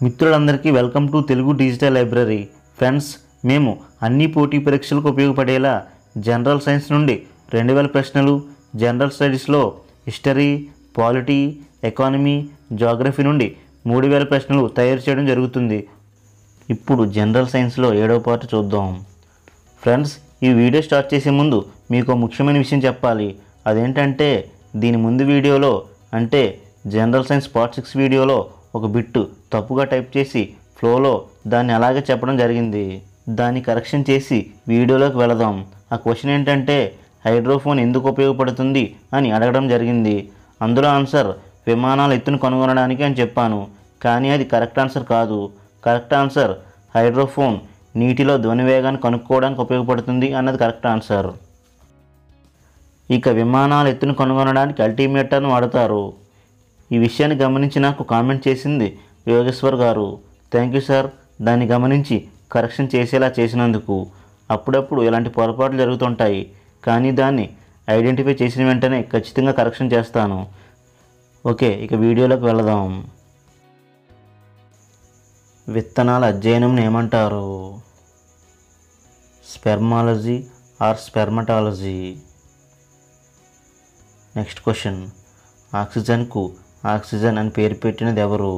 మిత్రులందరికీ welcome to Telugu digital library friends మేము అన్ని పోటీ పరీక్షలకు ఉపయోగపడేలా జనరల్ సైన్స్ నుండి రెండు వేల ప్రశ్నలు జనరల్ స్టడీస్లో హిస్టరీ పాలిటీ ఎకానమీ జాగ్రఫీ నుండి మూడు వేల ప్రశ్నలు తయారు చేయడం జరుగుతుంది ఇప్పుడు జనరల్ సైన్స్లో ఏడవ పార్ట్ చూద్దాం ఫ్రెండ్స్ ఈ వీడియో స్టార్ట్ చేసే ముందు మీకు ఒక ముఖ్యమైన విషయం చెప్పాలి అదేంటంటే దీని ముందు వీడియోలో అంటే జనరల్ సైన్స్ పార్ట్ సిక్స్ వీడియోలో ఒక బిట్టు తప్పుగా టైప్ చేసి ఫ్లోలో దాన్ని అలాగే చెప్పడం జరిగింది దాన్ని కరెక్షన్ చేసి వీడియోలోకి వెళదాం ఆ క్వశ్చన్ ఏంటంటే హైడ్రోఫోన్ ఎందుకు ఉపయోగపడుతుంది అని అడగడం జరిగింది అందులో ఆన్సర్ విమానాల ఎత్తును కనుగొనడానికి అని చెప్పాను కానీ అది కరెక్ట్ ఆన్సర్ కాదు కరెక్ట్ ఆన్సర్ హైడ్రోఫోన్ నీటిలో ధ్వని వేగాన్ని కనుక్కోవడానికి ఉపయోగపడుతుంది అన్నది కరెక్ట్ ఆన్సర్ ఇక విమానాల ఎత్తును కనుగొనడానికి అల్టిమీటర్ను వాడతారు ఈ విషయాన్ని గమనించి నాకు కామెంట్ చేసింది యోగేశ్వర్ గారు థ్యాంక్ యూ సార్ దాన్ని గమనించి కరెక్షన్ చేసేలా చేసినందుకు అప్పుడప్పుడు ఇలాంటి పొరపాట్లు జరుగుతుంటాయి కానీ దాన్ని ఐడెంటిఫై చేసిన వెంటనే ఖచ్చితంగా కరెక్షన్ చేస్తాను ఓకే ఇక వీడియోలోకి వెళదాం విత్తనాల అధ్యయనం ఏమంటారు spermology or spermatology next question ఆక్సిజన్కు ఆక్సిజన్ అని పేరు పెట్టినది ఎవరు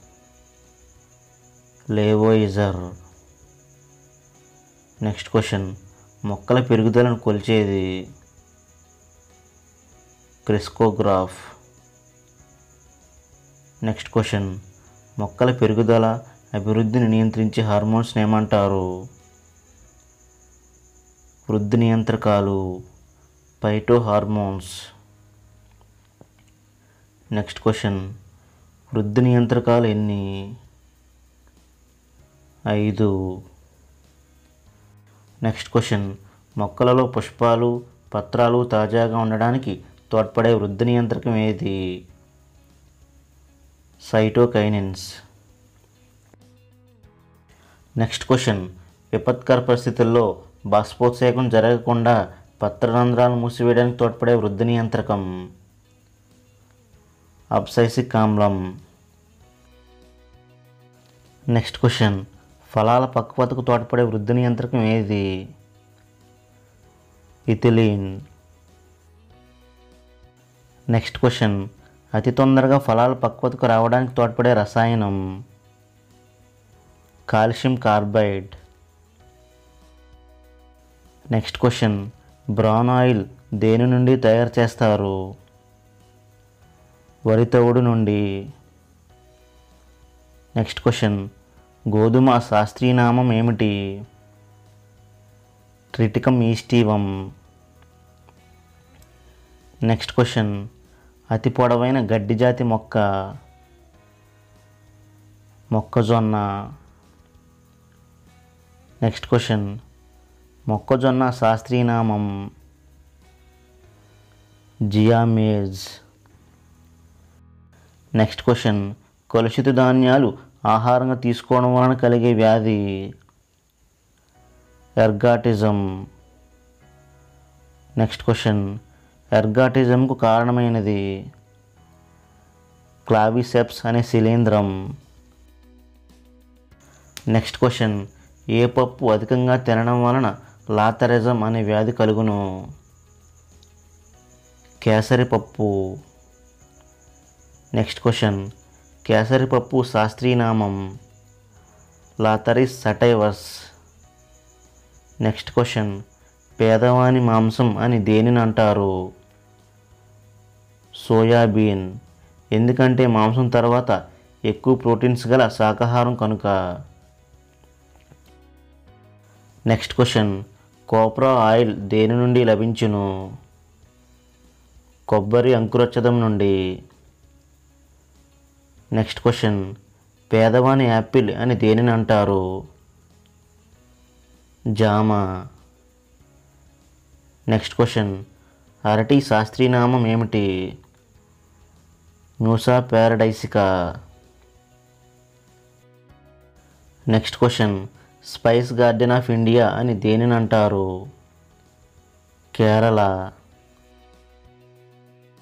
లేవోయిజర్ నెక్స్ట్ క్వశ్చన్ మొక్కల పెరుగుదలను కొలిచేది క్రిస్కోగ్రాఫ్ నెక్స్ట్ క్వశ్చన్ మొక్కల పెరుగుదల అభివృద్ధిని నియంత్రించే హార్మోన్స్ని ఏమంటారు వృద్ధి నియంత్రకాలు పైటో హార్మోన్స్ నెక్స్ట్ క్వశ్చన్ వృద్ధి నియంత్రకాలు ఎన్ని ఐదు నెక్స్ట్ క్వశ్చన్ మొక్కలలో పుష్పాలు పత్రాలు తాజాగా ఉండడానికి తోడ్పడే వృద్ధి నియంత్రకం ఏది సైటోకైనిన్స్ నెక్స్ట్ క్వశ్చన్ విపత్కర పరిస్థితుల్లో బాష్పోత్సేకం జరగకుండా పత్రరంధ్రాలు మూసివేయడానికి తోడ్పడే వృద్ధి నియంత్రకం అబ్సైసిక్ ఆమ్లం నెక్స్ట్ క్వశ్చన్ ఫలాల పక్వతకు తోడ్పడే వృద్ధి నియంత్రకం ఏది ఇథిలీన్ నెక్స్ట్ క్వశ్చన్ అతి తొందరగా ఫలాల పక్వతకు రావడానికి తోడ్పడే రసాయనం calcium carbide next question brown oil దేని నుండి తయారు చేస్తారు వరి తవుడు నుండి నెక్స్ట్ క్వశ్చన్ గోధుమ శాస్త్రీయనామం ఏమిటి ట్రిటికమ్ ఈస్టీవం నెక్స్ట్ క్వశ్చన్ అతి పొడవైన గడ్డి జాతి మొక్క మొక్కజొన్న నెక్స్ట్ క్వశ్చన్ మొక్కజొన్న శాస్త్రీయనామం జియామేజ్ నెక్స్ట్ క్వశ్చన్ కలుషిత ధాన్యాలు ఆహారంగా తీసుకోవడం వలన కలిగే వ్యాధి ఎర్గాటిజం నెక్స్ట్ క్వశ్చన్ ఎర్గాటిజంకు కారణమైనది క్లావిసెప్స్ అనే శిలీంధ్రం నెక్స్ట్ క్వశ్చన్ ఏ పప్పు అధికంగా తినడం వలన లాతరిజం అనే వ్యాధి కలుగును కేసరి పప్పు నెక్స్ట్ క్వశ్చన్ కేసరి పప్పు శాస్త్రీయనామం లాతరిస్ సటైవస్ నెక్స్ట్ క్వశ్చన్ పేదవాని మాంసం అని దేనిని అంటారు సోయాబీన్ ఎందుకంటే మాంసం తర్వాత ఎక్కువ ప్రోటీన్స్ గల శాకాహారం కనుక నెక్స్ట్ క్వశ్చన్ కోప్రా ఆయిల్ దేని నుండి లభించును కొబ్బరి అంకురచ్చదం నుండి నెక్స్ట్ క్వశ్చన్ పేదవాని యాపిల్ అని దేనిని అంటారు జామ నెక్స్ట్ క్వశ్చన్ అరటి శాస్త్రీయనామం ఏమిటి న్యూసా ప్యారడైసికా next question spice garden of India అని దేనిని అంటారు Kerala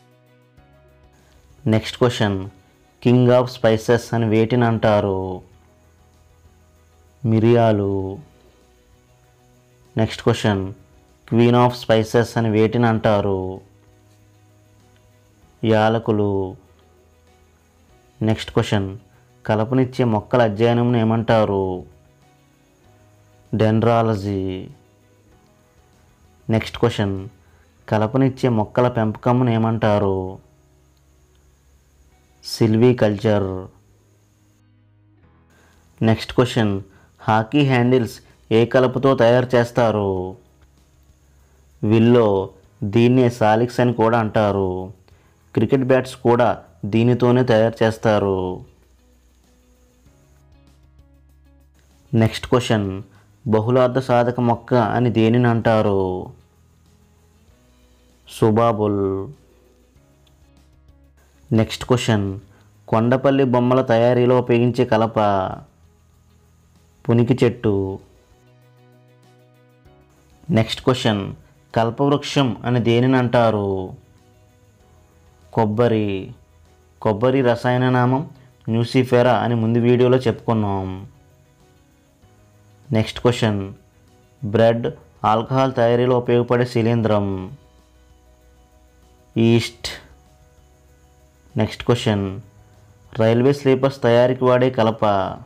next question king of spices అని వేటిని అంటారు మిరియాలు next question queen of spices అని వేటిని అంటారు యాలకులు నెక్స్ట్ క్వశ్చన్ కలపనిచ్చే మొక్కల అధ్యయనం ఏమంటారు డెండ్రాలజీ నెక్స్ట్ క్వశ్చన్ కలపనిచ్చే మొక్కల పెంపకం ఏమంటారు silviculture next question hockey handles ఏ కలపతో తయారు చేస్తారు విల్లో దీన్నే సాలిక్స్ అని కూడా అంటారు క్రికెట్ బ్యాట్స్ కూడా దీనితోనే తయారు చేస్తారు నెక్స్ట్ క్వశ్చన్ బహుళార్థ సాధక మొక్క అని దేనిని అంటారు సుబాబుల్ నెక్స్ట్ క్వశ్చన్ కొండపల్లి బొమ్మల తయారీలో ఉపయోగించే కలప పునికి చెట్టు నెక్స్ట్ క్వశ్చన్ కల్పవృక్షం అని దేనిని అంటారు కొబ్బరి కొబ్బరి రసాయన నామం న్యూసిఫెరా అని ముందు వీడియోలో చెప్పుకున్నాం నెక్స్ట్ క్వశ్చన్ బ్రెడ్ ఆల్కహాల్ తయారీలో ఉపయోగపడే శిలీంధ్రం yeast next question railway sleepers తయారీకి వాడే కలప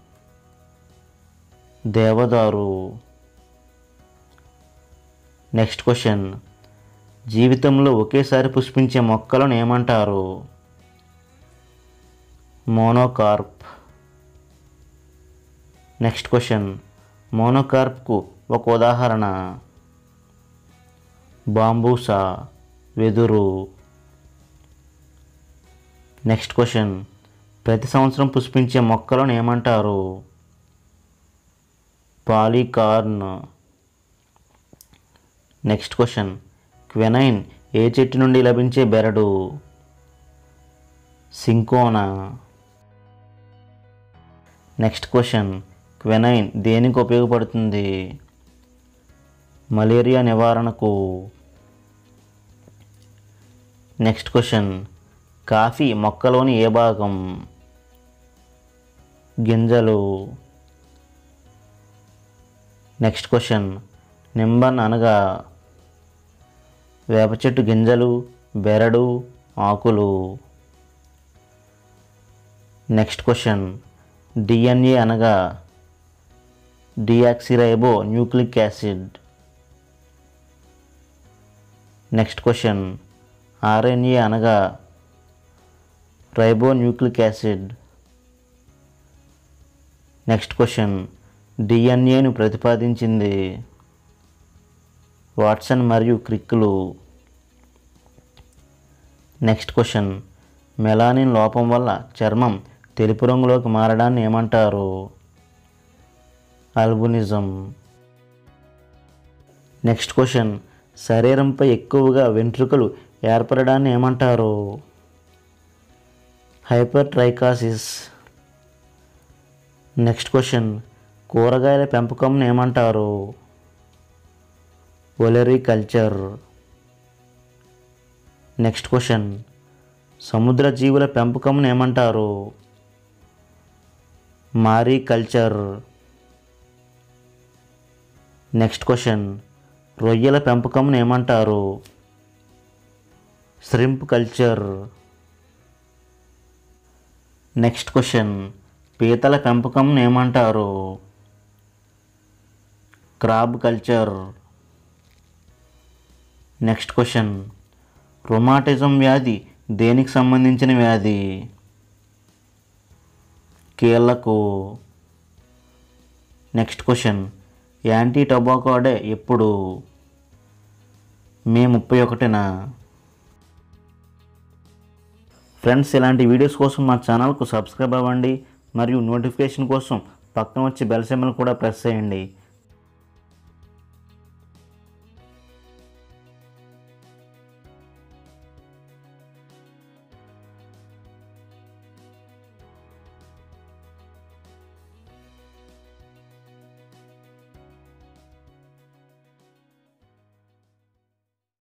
దేవదారు నెక్స్ట్ క్వశ్చన్ జీవితంలో ఒకేసారి పుష్పించే మొక్కలను ఏమంటారు మోనోకార్ప్ నెక్స్ట్ క్వశ్చన్ మోనోకార్ప్కు ఒక ఉదాహరణ బాంబూసా వెదురు నెక్స్ట్ క్వశ్చన్ ప్రతి సంవత్సరం పుష్పించే మొక్కలను ఏమంటారు పాలీకార్న్ నెక్స్ట్ క్వశ్చన్ క్వెనైన్ ఏ చెట్టు నుండి లభించే బెరడు సింకోనా నెక్స్ట్ క్వశ్చన్ క్వెనైన్ దేనికి ఉపయోగపడుతుంది మలేరియా నివారణకు నెక్స్ట్ క్వశ్చన్ కాఫీ మొక్కలోని ఏ భాగం గింజలు నెక్స్ట్ క్వశ్చన్ నింబన్ అనగా వేప చెట్టు గింజలు బెరడు ఆకులు నెక్స్ట్ క్వశ్చన్ డిఎన్ఏ అనగా deoxyribo nucleic acid next question RNA అనగా ribo nucleic acid next question డిఎన్ఏను ప్రతిపాదించింది వాట్సన్ మరియు క్రిక్కులు నెక్స్ట్ క్వశ్చన్ మెలానిన్ లోపం వల్ల చర్మం తెలుపు రంగులోకి మారడాన్ని ఏమంటారు అల్బునిజం నెక్స్ట్ క్వశ్చన్ శరీరంపై ఎక్కువగా వెంట్రుకలు ఏర్పడడాన్ని ఏమంటారు హైపర్ ట్రైకాసిస్ నెక్స్ట్ క్వశ్చన్ కూరగాయల పెంపకంను ఏమంటారు ఒలరీ కల్చర్ నెక్స్ట్ క్వశ్చన్ సముద్ర జీవుల పెంపకంను ఏమంటారు మారీ కల్చర్ నెక్స్ట్ క్వశ్చన్ రొయ్యల పెంపకంను ఏమంటారు శ్రింప్ కల్చర్ నెక్స్ట్ క్వశ్చన్ పీతల పెంపకంను ఏమంటారు crab culture next question rheumatism వ్యాధి దేనికి సంబంధించిన వ్యాధి కీళ్లకు next question anti tobacco day ఎప్పుడు మే ముప్పై ఒకటిన ఫ్రెండ్స్ ఇలాంటి వీడియోస్ కోసం మా ఛానల్కు సబ్స్క్రైబ్ అవ్వండి మరియు నోటిఫికేషన్ కోసం పక్కన వచ్చి బెల్ సింబల్ కూడా ప్రెస్ చేయండి